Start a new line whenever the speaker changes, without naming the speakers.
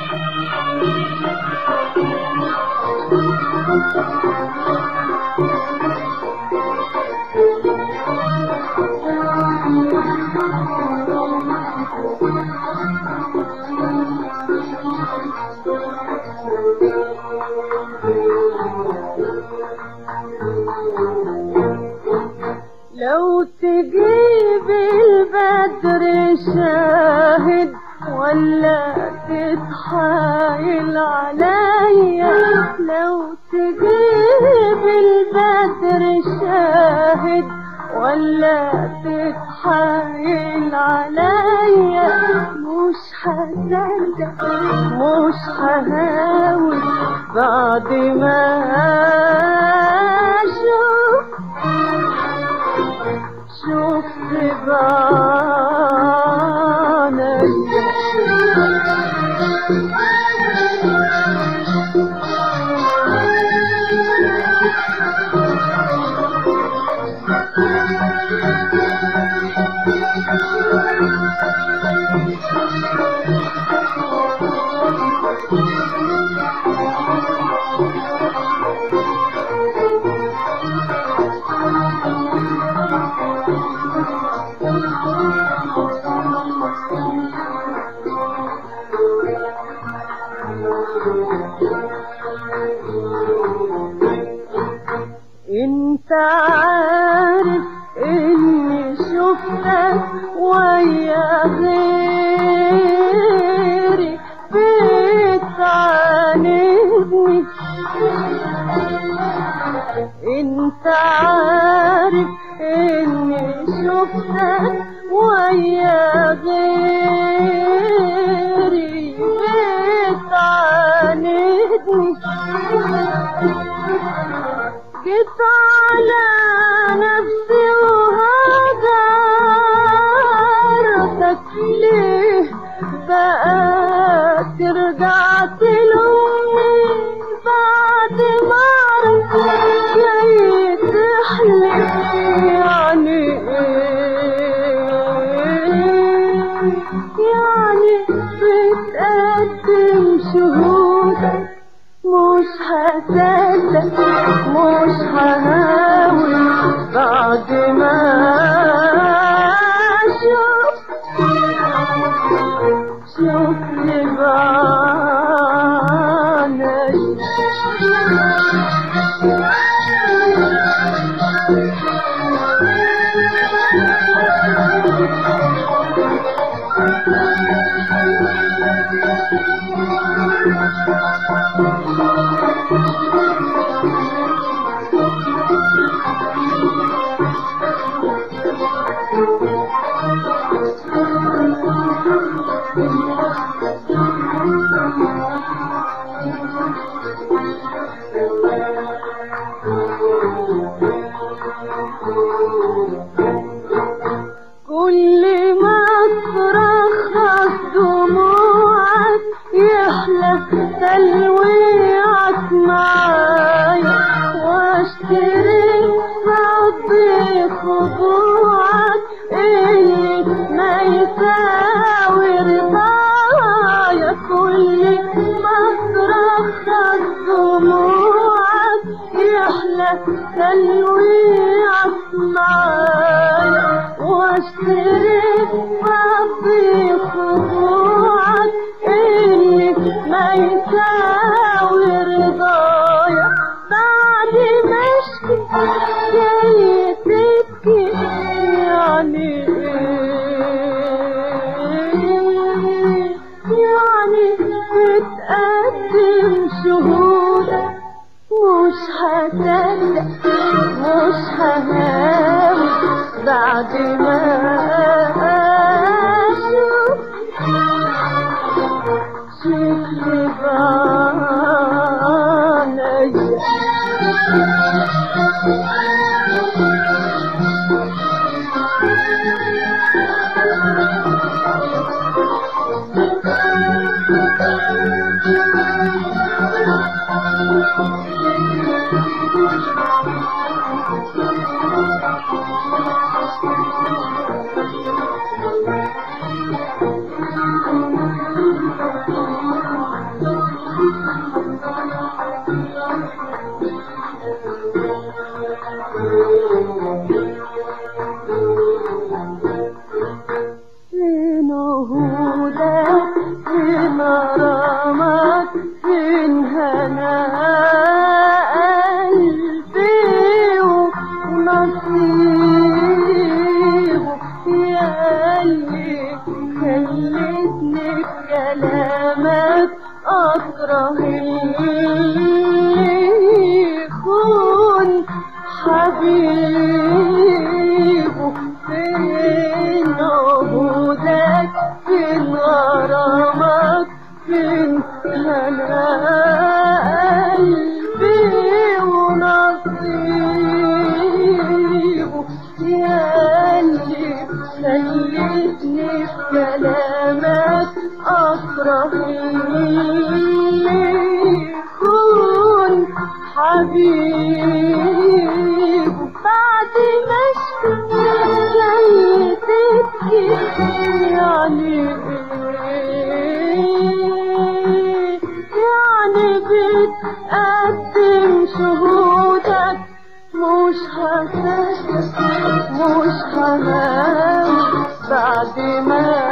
لو تجيب البدر شاهد ولا تتحايل عليا لو تجيب البدر شاهد ولا تتحايل عليا مش هصدق مش ههاوي بعد ما اشوف شفت بعيني انت عارف اني شفتك ويا غيري بتعاندني انت عارف اني شفتك ويا غيري بتعاندني جيت على نفسي وهجرتك ليه بقى ترجع تلومني بعد ما عرفت جاي تحلف يعني ايه يعني بتقدم شهودك مش هصدق مش ههاوي بعد ما اشوف شوف لي بعيني كل ما ترخص دموعك يحلى تلويعك معايا واشتري صدي خضوعك اللي ما يساوي رضايا كل ما ترخص دموعك يحلى تلويعك معايا واشتري صدي خضوعك اللي ما يساوي رضايا بعد ما اشكي جاي تبكي يعني ايه يعني بتقدم شهودك مش هصدق مش ههاوي بعد ما اشوف شكلي بعيني أكره اللي يخون حبيبه فين عهودك فين غرامك فين هنا قلبي ونصيبه يا اللي خلتني في كلامك أكره اللي يكون حبيبه بعد ما شفت جاي تبكي يعني ايه يعني بتقدم شهودك مش هصدق مش هنام بعد ما